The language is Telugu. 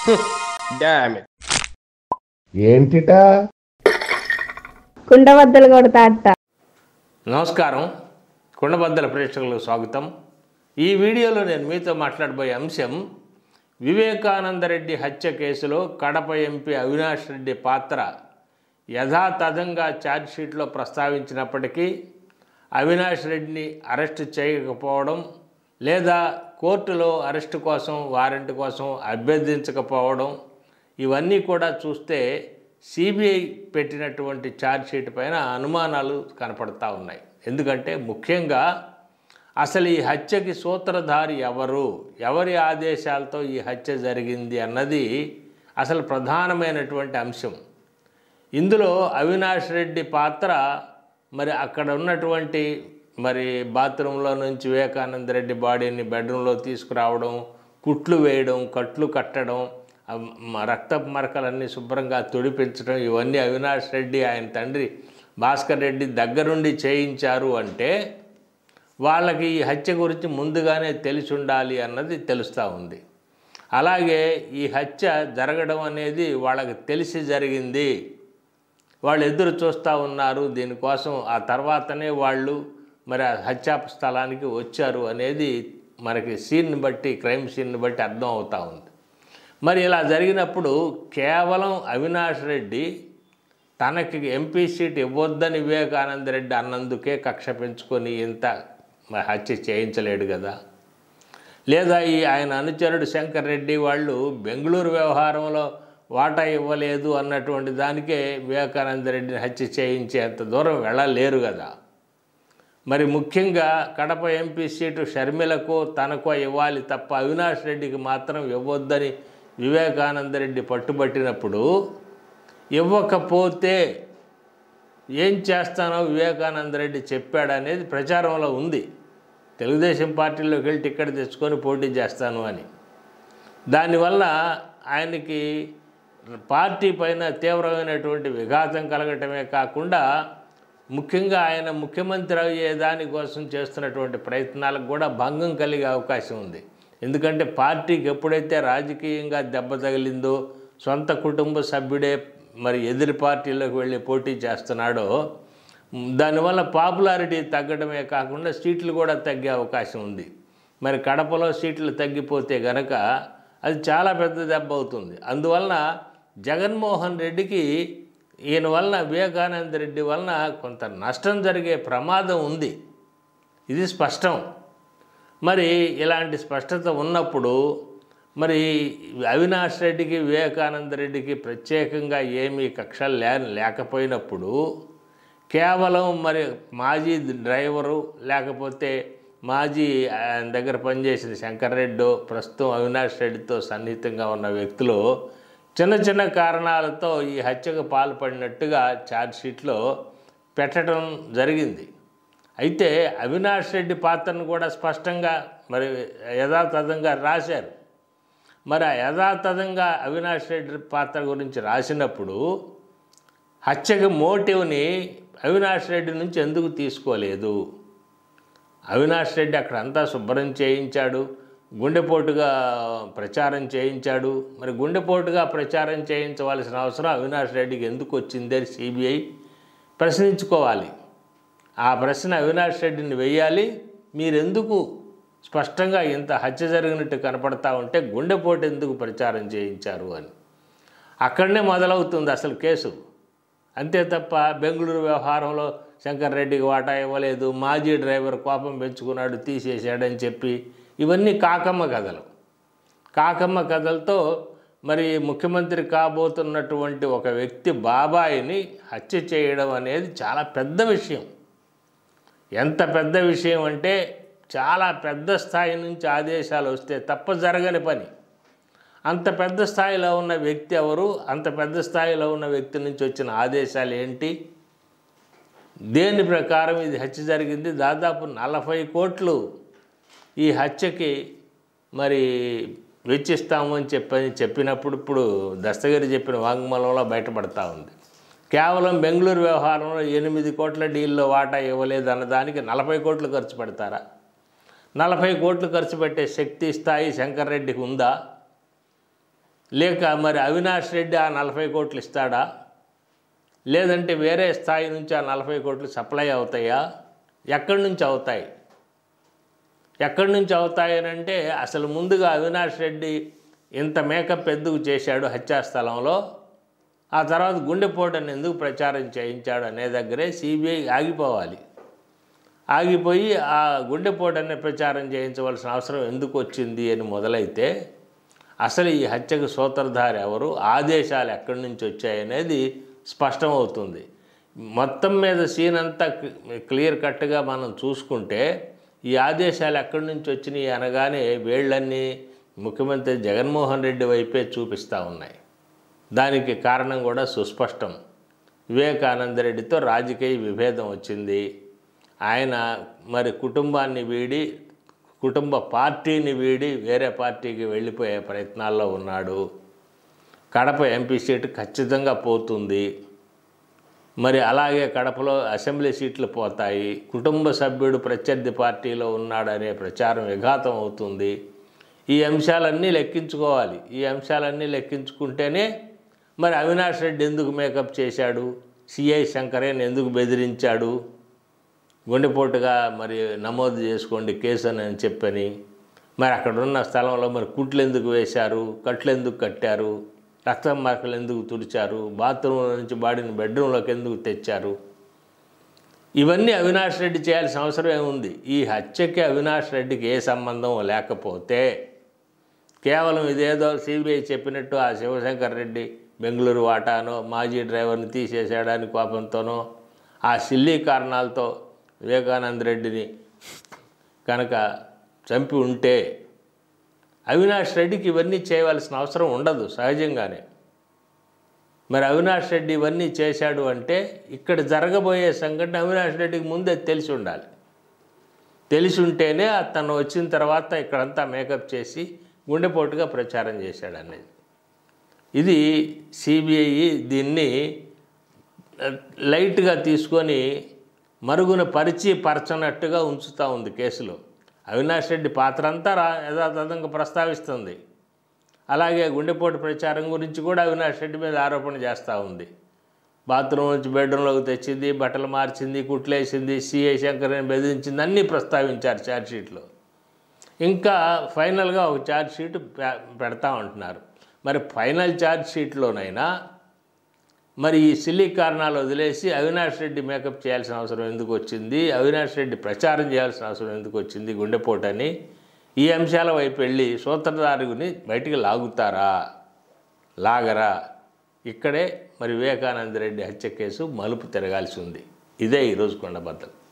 డామ్ ఇట్ ఏంటిటా కుండబద్దలు కొడతా అట్ట నమస్కారం కుండబద్దల ప్రేక్షకులకు స్వాగతం ఈ వీడియోలో నేను మీతో మాట్లాడబోయే అంశం వివేకానందరెడ్డి హత్య కేసులో కడప ఎంపీ అవినాష్ రెడ్డి పాత్ర యథాతథంగా ఛార్జ్షీట్లో ప్రస్తావించినప్పటికీ అవినాష్ రెడ్డిని అరెస్ట్ చేయకపోవడం లేదా కోర్టులో అరెస్టు కోసం వారెంట్ కోసం అభ్యర్థించకపోవడం ఇవన్నీ కూడా చూస్తే సిబిఐ పెట్టినటువంటి ఛార్జ్షీట్ పైన అనుమానాలు కనపడతా ఉన్నాయి ఎందుకంటే ముఖ్యంగా అసలు ఈ హత్యకి సూత్రధారి ఎవరు ఎవరి ఆదేశాలతో ఈ హత్య జరిగింది అన్నది అసలు ప్రధానమైనటువంటి అంశం ఇందులో అవినాష్ రెడ్డి పాత్ర మరి అక్కడ ఉన్నటువంటి మరి బాత్రూంలో నుంచి వివేకానంద రెడ్డి బాడీని బెడ్రూమ్లో తీసుకురావడం కుట్లు వేయడం కట్లు కట్టడం ఆ మ- రక్తపు మరకలన్నీ శుభ్రంగా తుడిపించడం ఇవన్నీ అవినాష్ రెడ్డి ఆయన తండ్రి భాస్కర్ రెడ్డి దగ్గరుండి చేయించారు అంటే వాళ్ళకి ఈ హత్య గురించి ముందుగానే తెలిసి ఉండాలి అన్నది తెలుస్తూ ఉంది అలాగే ఈ హత్య జరగడం అనేది వాళ్ళకి తెలిసి జరిగింది వాళ్ళు ఎదురు చూస్తూ ఉన్నారు దీనికోసం ఆ తర్వాతనే వాళ్ళు మరి ఆ హత్యా స్థలానికి వచ్చారు అనేది మనకి సీన్ని బట్టి క్రైమ్ సీన్ని బట్టి అర్థం అవుతూ ఉంది మరి ఇలా జరిగినప్పుడు కేవలం అవినాష్ రెడ్డి తనకి ఎంపీ సీట్ ఇవ్వొద్దని వివేకానంద రెడ్డి అన్నందుకే కక్ష పెంచుకొని ఇంత మరి హత్య చేయించలేడు కదా లేదా ఈ ఆయన అనుచరుడు శంకర్ రెడ్డి వాళ్ళు బెంగళూరు వ్యవహారంలో వాటా ఇవ్వలేదు అన్నటువంటి దానికే వివేకానంద రెడ్డిని హత్య చేయించేంత దూరం వెళ్ళలేరు కదా మరి ముఖ్యంగా కడప ఎంపీ సీటు షర్మిలకు తనకో ఇవ్వాలి తప్ప అవినాష్ రెడ్డికి మాత్రం ఇవ్వొద్దని వివేకానంద రెడ్డి పట్టుబట్టినప్పుడు ఇవ్వకపోతే ఏం చేస్తానో వివేకానంద రెడ్డి చెప్పాడనేది ప్రచారంలో ఉంది తెలుగుదేశం పార్టీలోకి వెళ్ళి టికెట్ తెచ్చుకొని పోటీ చేస్తాను అని దానివల్ల ఆయనకి పార్టీ పైన తీవ్రమైనటువంటి విఘాతం కలగటమే కాకుండా ముఖ్యంగా ఆయన ముఖ్యమంత్రి అయ్యే దానికోసం చేస్తున్నటువంటి ప్రయత్నాలకు కూడా భంగం కలిగే అవకాశం ఉంది ఎందుకంటే పార్టీకి ఎప్పుడైతే రాజకీయంగా దెబ్బ తగిలిందో సొంత కుటుంబ సభ్యుడే మరి ఎదురు పార్టీలోకి వెళ్ళి పోటీ చేస్తున్నాడో మ్, దానివల్ల పాపులారిటీ తగ్గడమే కాకుండా సీట్లు కూడా తగ్గే అవకాశం ఉంది మరి కడపలో సీట్లు తగ్గిపోతే గనక అది చాలా పెద్ద దెబ్బ అవుతుంది అందువలన జగన్మోహన్ రెడ్డికి ఈయన వలన వివేకానంద రెడ్డి వలన కొంత నష్టం జరిగే ప్రమాదం ఉంది ఇది స్పష్టం మరి ఇలాంటి స్పష్టత ఉన్నప్పుడు మరి అవినాష్ రెడ్డికి వివేకానంద రెడ్డికి ప్రత్యేకంగా ఏమీ కక్షలు లే లేకపోయినప్పుడు కేవలం మరి మాజీ డ్రైవరు లేకపోతే మాజీ ఆయన దగ్గర పనిచేసిన శంకర్ రెడ్డి ప్రస్తుతం అవినాష్ రెడ్డితో సన్నిహితంగా ఉన్న వ్యక్తులు చిన్న చిన్న కారణాలతో ఈ హత్యకు పాల్పడినట్టుగా ఛార్జ్షీట్లో పెట్టడం జరిగింది అయితే అవినాష్ రెడ్డి పాత్రను కూడా స్పష్టంగా మరి యథాతథంగా రాశారు మరి ఆ యథాతథంగా అవినాష్ రెడ్డి పాత్ర గురించి రాసినప్పుడు హత్యకి మోటివ్ని అవినాష్ రెడ్డి నుంచి ఎందుకు తీసుకోలేదు అవినాష్ రెడ్డి అక్కడ అంతా శుభ్రం చేయించాడు గుండెపోటుగా ప్రచారం చేయించాడు మరి గుండెపోటుగా ప్రచారం చేయించవలసిన అవసరం అవినాష్ రెడ్డికి ఎందుకు వచ్చింది అని సిబిఐ ప్రశ్నించుకోవాలి ఆ ప్రశ్న అవినాష్ రెడ్డిని వెయ్యాలి మీరెందుకు స్పష్టంగా ఇంత హత్య జరిగినట్టు కనపడతా ఉంటే గుండెపోటు ఎందుకు ప్రచారం చేయించారు అని అక్కడనే మొదలవుతుంది అసలు కేసు అంతే తప్ప బెంగళూరు వ్యవహారంలో శంకర్ రెడ్డికి వాటా ఇవ్వలేదు మాజీ డ్రైవర్ కోపం పెంచుకున్నాడు తీసేసాడని చెప్పి ఇవన్నీ కాకమ్మ కథలు కాకమ్మ కథలతో మరి ముఖ్యమంత్రి కాబోతున్నటువంటి ఒక వ్యక్తి బాబాయిని హత్య చేయడం అనేది చాలా పెద్ద విషయం ఎంత పెద్ద విషయం అంటే చాలా పెద్ద స్థాయి నుంచి ఆదేశాలు వస్తే తప్ప జరగని పని అంత పెద్ద స్థాయిలో ఉన్న వ్యక్తి ఎవరు అంత పెద్ద స్థాయిలో ఉన్న వ్యక్తి నుంచి వచ్చిన ఆదేశాలు ఏంటి దేని ప్రకారం ఇది హత్య జరిగింది దాదాపు నలభై కోట్లు ఈ హత్యకి మరి వెచ్చిస్తాము అని చెప్పని చెప్పినప్పుడు ఇప్పుడు దస్తగిరి చెప్పిన వాంగ్మూలంలో బయటపడతా ఉంది కేవలం బెంగళూరు వ్యవహారంలో ఎనిమిది కోట్ల డీల్లో వాటా ఇవ్వలేదు అన్నదానికి నలభై కోట్లు ఖర్చు పెడతారా నలభై కోట్లు ఖర్చు పెట్టే శక్తి స్థాయి శంకర్ రెడ్డికి ఉందా లేక మరి అవినాష్ రెడ్డి ఆ నలభై కోట్లు ఇస్తాడా లేదంటే వేరే స్థాయి నుంచి ఆ నలభై కోట్లు సప్లై అవుతాయా ఎక్కడి నుంచి అవుతాయి ఎక్కడి నుంచి అవుతాయి అని అంటే అసలు ముందుగా అవినాష్ రెడ్డి ఇంత మేకప్ ఎందుకు చేశాడు హత్యాస్థలంలో ఆ తర్వాత గుండెపోటుని ఎందుకు ప్రచారం చేయించాడు అనే దగ్గరే సిబిఐ ఆగిపోవాలి ఆగిపోయి ఆ గుండెపోటనే ప్రచారం చేయించవలసిన అవసరం ఎందుకు వచ్చింది అని మొదలైతే అసలు ఈ హత్యకు సూత్రధారి ఎవరు ఆదేశాలు ఎక్కడి నుంచి వచ్చాయనేది స్పష్టమవుతుంది మొత్తం మీద సీన్ అంతా క్లియర్ కట్గా మనం చూసుకుంటే ఈ ఆదేశాలు ఎక్కడి నుంచి వచ్చినాయి అనగానే వేళ్ళన్నీ ముఖ్యమంత్రి జగన్మోహన్ రెడ్డి వైపే చూపిస్తూ ఉన్నాయి దానికి కారణం కూడా సుస్పష్టం వివేకానంద రెడ్డితో రాజకీయ విభేదం వచ్చింది ఆయన మరి కుటుంబాన్ని వీడి కుటుంబ పార్టీని వీడి వేరే పార్టీకి వెళ్ళిపోయే ప్రయత్నాల్లో ఉన్నాడు కడప ఎంపీ సీటు ఖచ్చితంగా పోతుంది మరి అలాగే కడపలో అసెంబ్లీ సీట్లు పోతాయి కుటుంబ సభ్యుడు ప్రత్యర్థి పార్టీలో ఉన్నాడనే ప్రచారం విఘాతం అవుతుంది ఈ అంశాలన్నీ లెక్కించుకోవాలి ఈ అంశాలన్నీ లెక్కించుకుంటేనే మరి అవినాష్ రెడ్డి ఎందుకు మేకప్ చేశాడు సిఐ శంకరేన్ ఎందుకు బెదిరించాడు గుండెపోటుగా మరి నమోదు చేసుకోండి కేసు అని చెప్పని మరి అక్కడ ఉన్న స్థలంలో మరి కుట్లు ఎందుకు వేశారు కట్లు ఎందుకు కట్టారు రక్తం మార్కలు ఎందుకు తుడిచారు బాత్రూమ్ నుంచి బాడీని బెడ్రూమ్లోకి ఎందుకు తెచ్చారు ఇవన్నీ అవినాష్ రెడ్డి చేయాల్సిన అవసరం ఏముంది ఈ హత్యకి అవినాష్ రెడ్డికి ఏ సంబంధం లేకపోతే కేవలం ఇదేదో సిబిఐ చెప్పినట్టు ఆ శివశంకర్ రెడ్డి బెంగళూరు వాటానో మాజీ డ్రైవర్ని తీసేసేయడానికి కోపంతోనో ఆ సిల్లీ కారణాలతో వివేకానంద రెడ్డిని కనుక చంపి ఉంటే అవినాష్ రెడ్డికి ఇవన్నీ చేయవలసిన అవసరం ఉండదు సహజంగానే మరి అవినాష్ రెడ్డి ఇవన్నీ చేశాడు అంటే ఇక్కడ జరగబోయే సంఘటన అవినాష్ రెడ్డికి ముందే తెలిసి ఉండాలి తెలిసి ఉంటేనే తను వచ్చిన తర్వాత ఇక్కడంతా మేకప్ చేసి గుండెపోటుగా ప్రచారం చేశాడు అనేది ఇది సిబిఐ దీన్ని లైట్గా తీసుకొని మరుగున పరిచి పరచనట్టుగా ఉంచుతూ ఉంది కేసులో అవినాష్ రెడ్డి పాత్ర అంతా రా యథాతథంగా ప్రస్తావిస్తుంది అలాగే గుండెపోటు ప్రచారం గురించి కూడా అవినాష్ రెడ్డి మీద ఆరోపణ చేస్తూ ఉంది బాత్రూమ్ నుంచి బెడ్రూమ్లోకి తెచ్చింది బట్టలు మార్చింది కుట్లేసింది సిఐ శంకర్ని బెదిరించింది అన్నీ ప్రస్తావించారు ఛార్జ్షీట్లో ఇంకా ఫైనల్గా ఒక ఛార్జ్ షీట్ పె- పెడతా ఉంటున్నారు మరి ఫైనల్ ఛార్జ్ షీట్లోనైనా మరి ఈ సిల్లీ కారణాలు వదిలేసి అవినాష్ రెడ్డి మేకప్ చేయాల్సిన అవసరం ఎందుకు వచ్చింది అవినాష్ రెడ్డి ప్రచారం చేయాల్సిన అవసరం ఎందుకు వచ్చింది గుండెపోటని ఈ అంశాల వైపు వెళ్ళి సూత్రధారుగుని బయటికి లాగుతారా లాగరా ఇక్కడే మరి వివేకానంద రెడ్డి హత్య కేసు మలుపు తిరగాల్సి ఉంది ఇదే ఈరోజు కొండబద్దలు